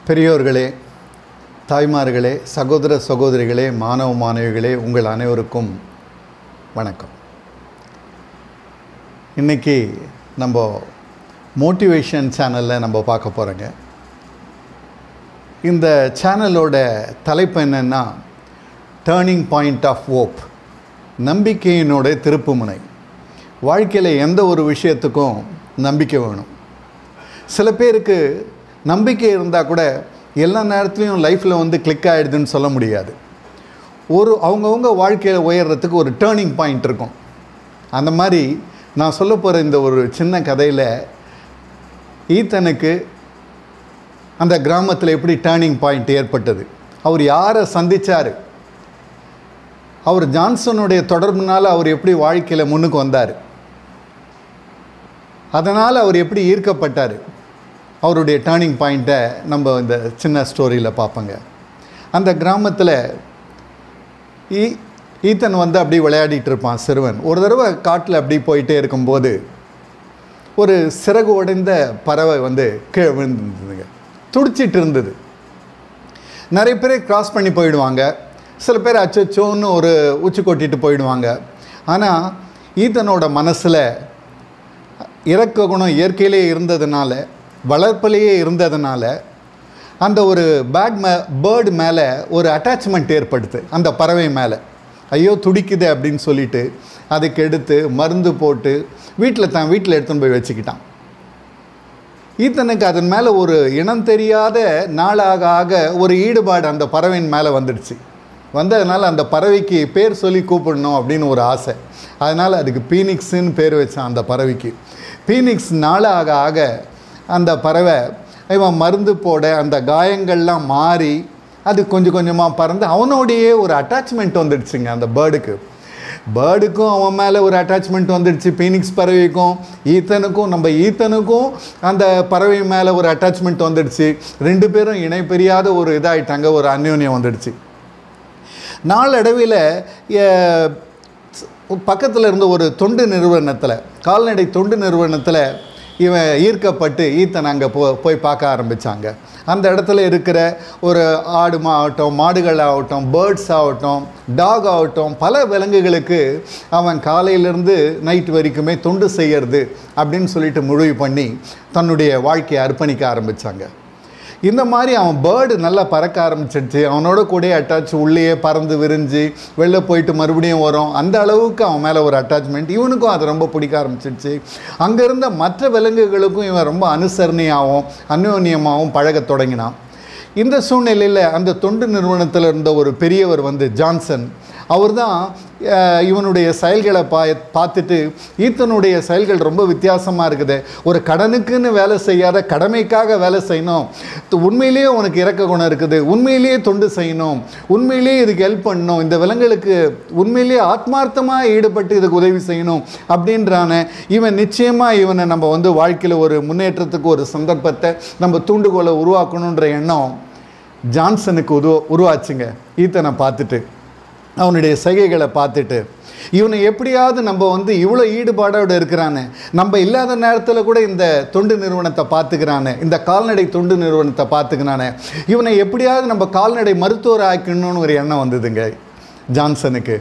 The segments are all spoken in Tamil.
பெரியோர்களே தாய்மார்களே சகோதர சகோதரிகளே மாணவ மாணவிகளே உங்கள் அனைவருக்கும் வணக்கம் இன்றைக்கி நம்ம மோட்டிவேஷன் சேனலில் நம்ம பார்க்க போகிறோங்க இந்த சேனலோட தலைப்பு என்னென்னா டேர்னிங் பாயிண்ட் ஆஃப் ஓப் நம்பிக்கையினோட திருப்புமுனை வாழ்க்கையில் எந்த ஒரு விஷயத்துக்கும் நம்பிக்கை வேணும் சில பேருக்கு நம்பிக்கை இருந்தால் கூட எல்லா நேரத்துலையும் லைஃப்பில் வந்து கிளிக் ஆகிடுதுன்னு சொல்ல முடியாது ஒரு அவங்கவுங்க வாழ்க்கையில் உயர்றதுக்கு ஒரு டேர்னிங் பாயிண்ட் இருக்கும் அந்த மாதிரி நான் சொல்ல போகிற இந்த ஒரு சின்ன கதையில் ஈத்தனுக்கு அந்த கிராமத்தில் எப்படி டேர்னிங் பாயிண்ட் ஏற்பட்டது அவர் யாரை சந்தித்தார் அவர் ஜான்சனுடைய தொடர்புனால அவர் எப்படி வாழ்க்கையில் முன்னுக்கு வந்தார் அதனால் அவர் எப்படி ஈர்க்கப்பட்டார் அவருடைய டேர்னிங் பாயிண்ட்டை நம்ம இந்த சின்ன ஸ்டோரியில் பார்ப்போங்க அந்த கிராமத்தில் ஈ ஈத்தன் வந்து அப்படி விளையாடிட்டு இருப்பான் சிறுவன் ஒரு தடவை காட்டில் அப்படி போயிட்டே இருக்கும்போது ஒரு சிறகு உடைந்த பறவை வந்து கீழே விழுந்துருந்ததுங்க துடிச்சிட்டு இருந்தது நிறைய பேர் கிராஸ் பண்ணி போயிடுவாங்க சில பேர் அச்சோன்னு ஒரு உச்சி கொட்டிட்டு போயிடுவாங்க ஆனால் ஈத்தனோட மனசில் இறக்க குணம் இயற்கையிலே இருந்ததுனால வளர்ப்பிலேயே இருந்ததுனால அந்த ஒரு பேட் மே பேர்டு மேலே ஒரு அட்டாச்மெண்ட் ஏற்படுத்து அந்த பறவை மேலே ஐயோ துடிக்குது அப்படின்னு சொல்லிட்டு அதுக்கு எடுத்து மருந்து போட்டு வீட்டில் தான் வீட்டில் எடுத்துன்னு போய் வச்சுக்கிட்டான் ஈத்தனுக்கு அதன் மேலே ஒரு இனம் தெரியாத நாளாக ஆக ஒரு ஈடுபாடு அந்த பறவையின் மேலே வந்துடுச்சு வந்ததுனால அந்த பறவைக்கு பேர் சொல்லி கூப்பிடணும் அப்படின்னு ஒரு ஆசை அதனால் அதுக்கு பீனிக்ஸ்ன்னு பேர் வச்சான் அந்த பறவைக்கு பீனிக்ஸ் நாளாக ஆக அந்த பறவை இவன் மருந்து போட அந்த காயங்கள்லாம் மாறி அது கொஞ்சம் கொஞ்சமாக பறந்து அவனோடையே ஒரு அட்டாச்மெண்ட் வந்துடுச்சுங்க அந்த பேர்டுக்கு பேர்டுக்கும் அவன் மேலே ஒரு அட்டாச்மெண்ட் வந்துடுச்சு பீனிக்ஸ் பறவைக்கும் ஈத்தனுக்கும் நம்ம ஈத்தனுக்கும் அந்த பறவை மேலே ஒரு அட்டாச்மெண்ட் வந்துடுச்சு ரெண்டு பேரும் இணை பெரியாத ஒரு இதாகிட்டாங்க ஒரு அந்யோன்யம் வந்துடுச்சு நாளடைவில் பக்கத்தில் இருந்த ஒரு தொண்டு நிறுவனத்தில் கால்நடை தொண்டு நிறுவனத்தில் இவன் ஈர்க்கப்பட்டு ஈத்தன் அங்கே போ போய் பார்க்க ஆரம்பித்தாங்க அந்த இடத்துல இருக்கிற ஒரு ஆடு ஆகட்டும் மாடுகள் ஆகட்டும் பேர்ட்ஸ் ஆகட்டும் டாக் ஆகட்டும் பல விலங்குகளுக்கு அவன் காலையிலேருந்து நைட் வரைக்குமே தொண்டு செய்யறது அப்படின்னு சொல்லிட்டு முடிவு பண்ணி தன்னுடைய வாழ்க்கையை அர்ப்பணிக்க ஆரம்பித்தாங்க இந்த மாதிரி அவன் பேர்டு நல்லா பறக்க ஆரம்பிச்சிடுச்சு அவனோட கூட அட்டாச் உள்ளேயே பறந்து விரிஞ்சு வெளில போயிட்டு மறுபடியும் வரும் அந்த அளவுக்கு அவன் மேலே ஒரு அட்டாச்மெண்ட் இவனுக்கும் அது ரொம்ப பிடிக்க ஆரம்பிச்சிடுச்சு அங்கே இருந்த மற்ற விலங்குகளுக்கும் இவன் ரொம்ப அனுசரணையாகவும் அந்யோன்யமாகவும் பழகத் தொடங்கினான் இந்த சூழ்நிலையில் அந்த தொண்டு நிறுவனத்தில் இருந்த ஒரு பெரியவர் வந்து ஜான்சன் அவர் தான் இவனுடைய செயல்களை பா பார்த்துட்டு ஈத்தனுடைய செயல்கள் ரொம்ப வித்தியாசமாக இருக்குது ஒரு கடனுக்குன்னு வேலை செய்யாத கடமைக்காக வேலை செய்யணும் உண்மையிலேயே உனக்கு இறக்க குணம் இருக்குது உண்மையிலேயே தொண்டு செய்யணும் உண்மையிலேயே இதுக்கு ஹெல்ப் பண்ணணும் இந்த விலங்குகளுக்கு உண்மையிலேயே ஆத்மார்த்தமாக ஈடுபட்டு இதுக்கு உதவி செய்யணும் அப்படின்றான இவன் நிச்சயமாக இவனை நம்ம வந்து வாழ்க்கையில் ஒரு முன்னேற்றத்துக்கு ஒரு சந்தர்ப்பத்தை நம்ம தூண்டுகோலை உருவாக்கணுன்ற எண்ணம் ஜான்சனுக்கு உருவ உருவாச்சுங்க ஈத்தனை பார்த்துட்டு அவனுடைய செய்கைகளை பார்த்துட்டு இவனை எப்படியாவது நம்ம வந்து இவ்வளோ ஈடுபாடோடு இருக்கிறானே நம்ம இல்லாத நேரத்தில் கூட இந்த தொண்டு நிறுவனத்தை பார்த்துக்கிறானே இந்த கால்நடை தொண்டு நிறுவனத்தை பார்த்துக்கிறானே இவனை எப்படியாவது நம்ம கால்நடை மருத்துவர் ஆக்கணும்னு ஒரு எண்ணம் வந்ததுங்க ஜான்சனுக்கு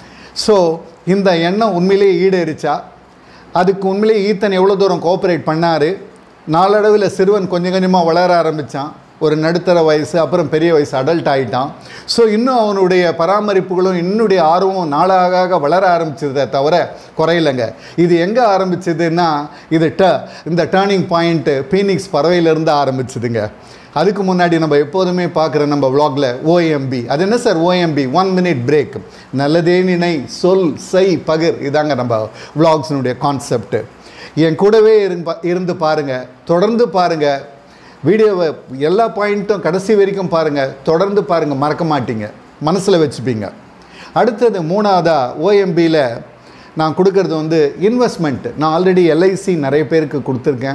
ஸோ இந்த எண்ணம் உண்மையிலேயே ஈடேறிச்சா அதுக்கு உண்மையிலேயே ஈத்தன் எவ்வளோ தூரம் கோஆப்ரேட் பண்ணார் நாளடைவில் சிறுவன் கொஞ்சம் கொஞ்சமாக வளர ஆரம்பித்தான் ஒரு நடுத்தர வயசு அப்புறம் பெரிய வயசு அடல்ட் ஆகிட்டான் ஸோ இன்னும் அவனுடைய பராமரிப்புகளும் இன்னுடைய ஆர்வமும் நாளாக வளர ஆரம்பிச்சதை தவிர குறையிலைங்க இது எங்கே ஆரம்பிச்சதுன்னா இது ட இந்த டேர்னிங் பாயிண்ட்டு பீனிக்ஸ் பறவையிலேருந்து ஆரம்பிச்சுதுங்க அதுக்கு முன்னாடி நம்ம எப்போதுமே பார்க்குற நம்ம விலாகில் ஓஎம்பி அது என்ன sir OMB one minute break நல்லதே நினை சொல் செய் பகிர் இதாங்க நம்ம விலாக்ஸினுடைய கான்செப்ட் என் கூடவே இருந்து இருந்து பாருங்கள் தொடர்ந்து பாருங்கள் வீடியோவை எல்லா பாயிண்ட்டும் கடைசி வரைக்கும் பாருங்கள் தொடர்ந்து பாருங்கள் மறக்க மாட்டீங்க மனசில் வச்சுப்பீங்க அடுத்தது மூணாவதாக ஓஎம்பியில் நான் கொடுக்கறது வந்து இன்வெஸ்ட்மெண்ட் நான் ஆல்ரெடி எல்ஐசி நிறைய பேருக்கு கொடுத்துருக்கேன்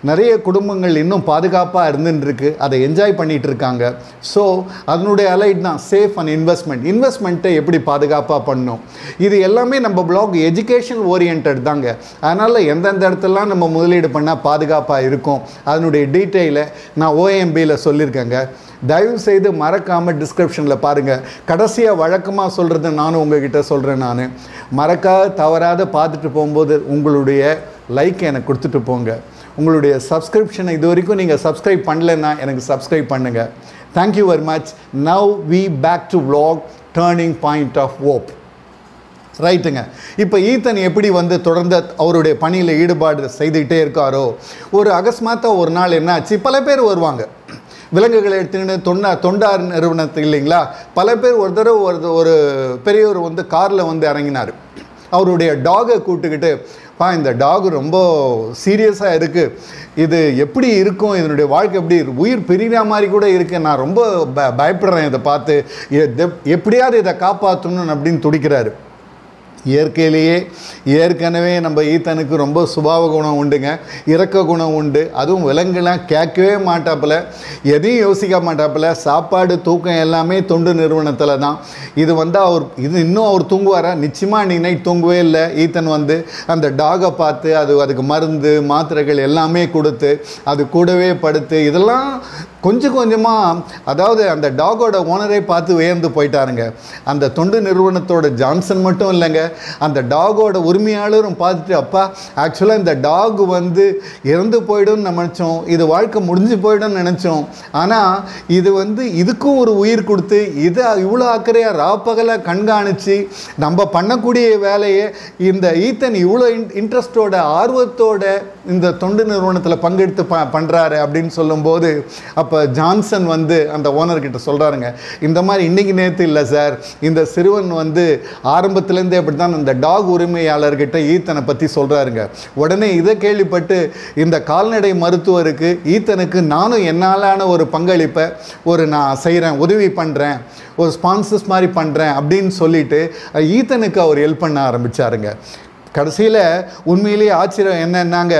நிறைய குடும்பங்கள் இன்னும் பாதுகாப்பாக இருந்துட்டு இருக்கு அதை என்ஜாய் பண்ணிட்டு இருக்காங்க ஸோ அதனுடைய அலைட் தான் சேஃப் அண்ட் இன்வெஸ்ட்மெண்ட் இன்வெஸ்ட்மெண்ட்டை எப்படி பாதுகாப்பாக பண்ணணும் இது எல்லாமே நம்ம பிளாக் எஜுகேஷன் ஓரியன்ட் தாங்க அதனால் எந்தெந்த இடத்துலலாம் நம்ம முதலீடு பண்ணால் பாதுகாப்பாக இருக்கும் அதனுடைய டீட்டெயிலை நான் ஓஎம்பியில் சொல்லியிருக்கேங்க தயவு செய்து மறக்காமல் டிஸ்கிரிப்ஷனில் பாருங்கள் கடைசியாக வழக்கமாக சொல்கிறது நானும் உங்ககிட்ட சொல்கிறேன் நான் மறக்காத தவறாத பார்த்துட்டு போகும்போது உங்களுடைய லைக் எனக்கு கொடுத்துட்டு போங்க உங்களுடைய சப்ஸ்கிரிப்ஷனை இது வரைக்கும் நீங்கள் சப்ஸ்கிரைப் பண்ணலைன்னா எனக்கு சப்ஸ்கிரைப் பண்ணுங்கள் thank you very much now we back to vlog turning point of hope ரைட்டுங்க இப்போ ஈத்தன் எப்படி வந்து தொடர்ந்து அவருடைய பணியில் ஈடுபாடு செய்துக்கிட்டே இருக்காரோ ஒரு அகஸ்மாத்தாக ஒரு நாள் என்ன ஆச்சு பல பேர் வருவாங்க விலங்குகளை எடுத்துக்கிட்டு தொண்டா தொண்டார் நிறுவனத்து இல்லைங்களா பல பேர் ஒரு தடவை ஒரு ஒரு பெரியவர் வந்து காரில் வந்து இறங்கினார் அவருடைய டாகை கூப்பிட்டுக்கிட்டு பா இந்த டாக் ரொம்ப சீரியஸாக இருக்குது இது எப்படி இருக்கும் இதனுடைய வாழ்க்கை எப்படி இரு- உயிர் பிரிகிற மாதிரி கூட இருக்குது நான் ரொம்ப ப பயப்படுறேன் இதை பார்த்து எ- எப்படியாவது இதை காப்பாற்றணும் அப்படின்னு துடிக்கிறாரு இயற்கையிலேயே ஏற்கனவே நம்ம ஈத்தனுக்கு ரொம்ப சுபாவ குணம் உண்டுங்க இரக்க குணம் உண்டு அதுவும் விலங்குலாம் கேட்கவே மாட்டாப்புல எதையும் யோசிக்க மாட்டாப்புல சாப்பாடு தூக்கம் எல்லாமே தொண்டு நிறுவனத்தில் தான் இது வந்து அவர் இது இன்னும் அவர் தூங்குவாரா நிச்சயமாக இன்னைக்கு நைட் தூங்கவே இல்லை ஈத்தன் வந்து அந்த டாகை பார்த்து அது அதுக்கு மருந்து மாத்திரைகள் எல்லாமே கொடுத்து அது கூடவே படுத்து இதெல்லாம் கொஞ்சம் கொஞ்சமாக அதாவது அந்த டாகோட ஓனரை பார்த்து வியந்து போயிட்டாருங்க அந்த தொண்டு நிறுவனத்தோட ஜான்சன் மட்டும் இல்லைங்க அந்த டாகோட உரிமையாளரும் பார்த்துட்டு அப்பா ஆக்சுவலாக இந்த டாக் வந்து இறந்து போயிடும்னு நினச்சோம் இது வாழ்க்கை முடிஞ்சு போயிடும்னு நினச்சோம் ஆனால் இது வந்து இதுக்கும் ஒரு உயிர் கொடுத்து இதை இவ்வளோ அக்கறையாக ராப்பகலாக கண்காணித்து நம்ம பண்ணக்கூடிய வேலையை இந்த ஈத்தன் இவ்வளோ இன்ட்ரெஸ்டோட ஆர்வத்தோட இந்த தொண்டு நிறுவனத்தில் பங்கெடுத்து ப பண்ணுறாரு அப்படின்னு சொல்லும்போது அப்போ ஜான்சன் வந்து அந்த ஓனர்கிட்ட சொல்கிறாருங்க இந்த மாதிரி இன்றைக்கி நேற்று இல்லை சார் இந்த சிறுவன் வந்து ஆரம்பத்துலேருந்தே அப்படி தான் இந்த டாக் உரிமையாளர்கிட்ட ஈத்தனை பற்றி சொல்கிறாருங்க உடனே இதை கேள்விப்பட்டு இந்த கால்நடை மருத்துவருக்கு ஈத்தனுக்கு நானும் என்னாலான ஒரு பங்களிப்பை ஒரு நான் செய்கிறேன் உதவி பண்ணுறேன் ஒரு ஸ்பான்சர்ஸ் மாதிரி பண்ணுறேன் அப்படின்னு சொல்லிட்டு அஹ், ஈத்தனுக்கு அவர் ஹெல்ப் பண்ண ஆரம்பிச்சாருங்க கடைசியில் உண்மையிலேயே ஆச்சரியம் என்னன்னாங்க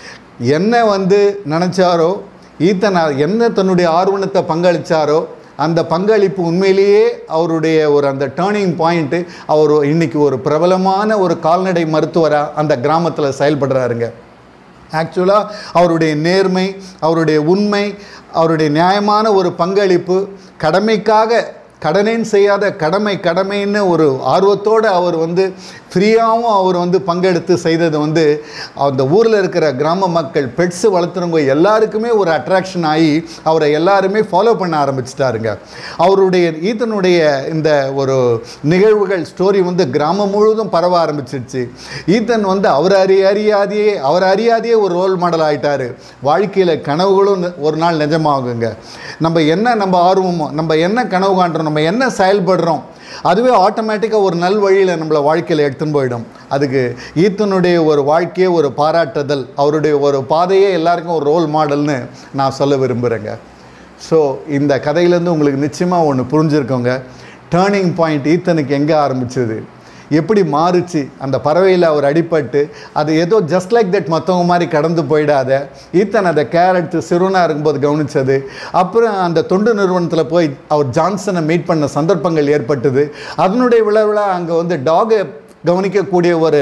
என்ன வந்து நினச்சாரோ ஈத்தன் அ- என்ன தன்னுடைய ஆர்வணத்தை பங்களிச்சாரோ அந்த பங்களிப்பு உண்மையிலேயே அவருடைய ஒரு அந்த டேர்னிங் பாயிண்ட்டு அவர் இன்னைக்கு ஒரு பிரபலமான ஒரு கால்நடை மருத்துவராக அந்த கிராமத்தில் செயல்படுறாருங்க ஆக்சுவலாக அவருடைய நேர்மை அவருடைய உண்மை அவருடைய நியாயமான ஒரு பங்களிப்பு கடமைக்காக கடனேன் செய்யாத கடமை கடமைன்னு ஒரு ஆர்வத்தோடு அவர் வந்து ஃப்ரீயாகவும் அவர் வந்து பங்கெடுத்து செய்தது வந்து அந்த ஊரில் இருக்கிற கிராம மக்கள் பெட்ஸு வளர்த்துறவங்க எல்லாருக்குமே ஒரு அட்ராக்ஷன் ஆகி அவரை எல்லாருமே ஃபாலோ பண்ண ஆரம்பிச்சிட்டாருங்க அவருடைய ஈத்தனுடைய இந்த ஒரு நிகழ்வுகள் ஸ்டோரி வந்து கிராமம் முழுவதும் பரவ ஆரம்பிச்சிருச்சு ஈத்தன் வந்து அவர் அறிய அறியாதையே அவர் அறியாதையே ஒரு ரோல் மாடல் ஆயிட்டாரு வாழ்க்கையில் கனவுகளும் நெ- ஒரு நாள் நிஜமாகுங்க நம்ம என்ன நம்ம ஆர்வமோ நம்ம என்ன கனவு காண்றோம் நம்ம என்ன செயல்படுறோம் அதுவே ஆட்டோமேட்டிக்காக ஒரு நல் வழியில் நம்மளை வாழ்க்கையில் எடுத்துன்னு போயிடும் அதுக்கு ஈத்தனுடைய ஒரு வாழ்க்கையே ஒரு பாராட்டுதல் அவருடைய ஒரு பாதையே எல்லாருக்கும் ஒரு ரோல் மாடல்னு நான் சொல்ல விரும்புகிறேங்க ஸோ இந்த கதையிலேருந்து உங்களுக்கு நிச்சயமாக ஒன்று புரிஞ்சிருக்கோங்க டேர்னிங் பாயிண்ட் ஈத்தனுக்கு எங்கே ஆரம்பிச்சது எப்படி மாறுச்சு அந்த பறவையில் அவர் அடிபட்டு அது ஏதோ ஜஸ்ட் லைக் தட் மற்றவங்க மாதிரி கடந்து போயிடாத ஈத்தன் அதை கேர் எடுத்து சிறுவனாக இருக்கும்போது கவனிச்சது அப்புறம் அந்த தொண்டு நிறுவனத்தில் போய் அவர் ஜான்சனை மீட் பண்ண சந்தர்ப்பங்கள் ஏற்பட்டது அதனுடைய விளைவில் அங்கே வந்து டாகை கவனிக்கக்கூடிய ஒரு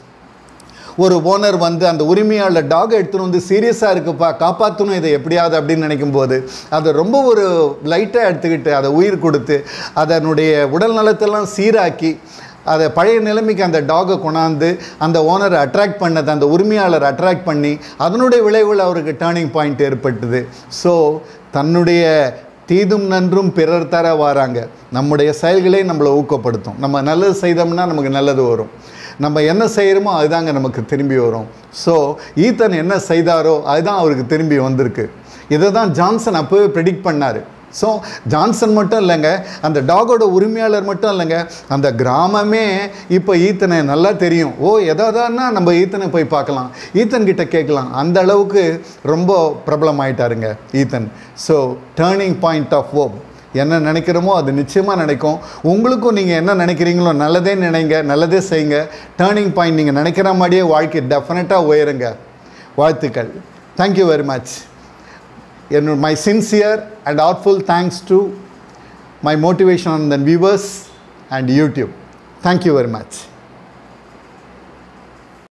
ஒரு ஓனர் வந்து அந்த உரிமையாளர் டாக் எடுத்துன்னு வந்து சீரியஸாக இருக்குப்பா காப்பாற்றணும் இதை எப்படியாவது அப்படின்னு நினைக்கும் போது அதை ரொம்ப ஒரு லைட்டாக எடுத்துக்கிட்டு அதை உயிர் கொடுத்து அதனுடைய உடல் நலத்தெல்லாம் சீராக்கி அதை பழைய நிலைமைக்கு அந்த டாகை கொண்டாந்து அந்த ஓனரை அட்ராக்ட் பண்ணது அந்த உரிமையாளர் அட்ராக்ட் பண்ணி அதனுடைய விளைவில் அவருக்கு டேர்னிங் பாயிண்ட் ஏற்பட்டது ஸோ தன்னுடைய தீதும் நன்றும் பிறர் தர வாராங்க நம்முடைய செயல்களே நம்மளை ஊக்கப்படுத்தும் நம்ம நல்லது செய்தோம்னா நமக்கு நல்லது வரும் நம்ம என்ன செய்கிறோமோ அதுதாங்க நமக்கு திரும்பி வரும் ஸோ ஈத்தன் என்ன செய்தாரோ அதுதான் அவருக்கு திரும்பி வந்திருக்கு இதை தான் ஜான்சன் அப்போவே ப்ரெடிக்ட் பண்ணார் ஸோ ஜான்சன் மட்டும் இல்லைங்க அந்த டாகோட உரிமையாளர் மட்டும் இல்லைங்க அந்த கிராமமே இப்போ ஈத்தனை நல்லா தெரியும் ஓ எதாவதுன்னா நம்ம ஈத்தனை போய் பார்க்கலாம் ஈத்தன் கிட்ட கேட்கலாம் அந்த அளவுக்கு ரொம்ப பிரபலமாயிட்டாருங்க Ethan so turning point of hope என்ன நினைக்கிறோமோ அது நிச்சயமாக நினைக்கும் உங்களுக்கும் நீங்கள் என்ன நினைக்கிறீங்களோ நல்லதே நினைங்க நல்லதே செய்யுங்க டேர்னிங் பாயிண்ட் நீங்கள் நினைக்கிற மாதிரியே வாழ்க்கை டெஃபினட்டாக உயருங்க வாழ்த்துக்கள் தேங்க்யூ வெரி மச் என்னோட my sincere and artful thanks to my motivation on தன் viewers and YouTube thank you very much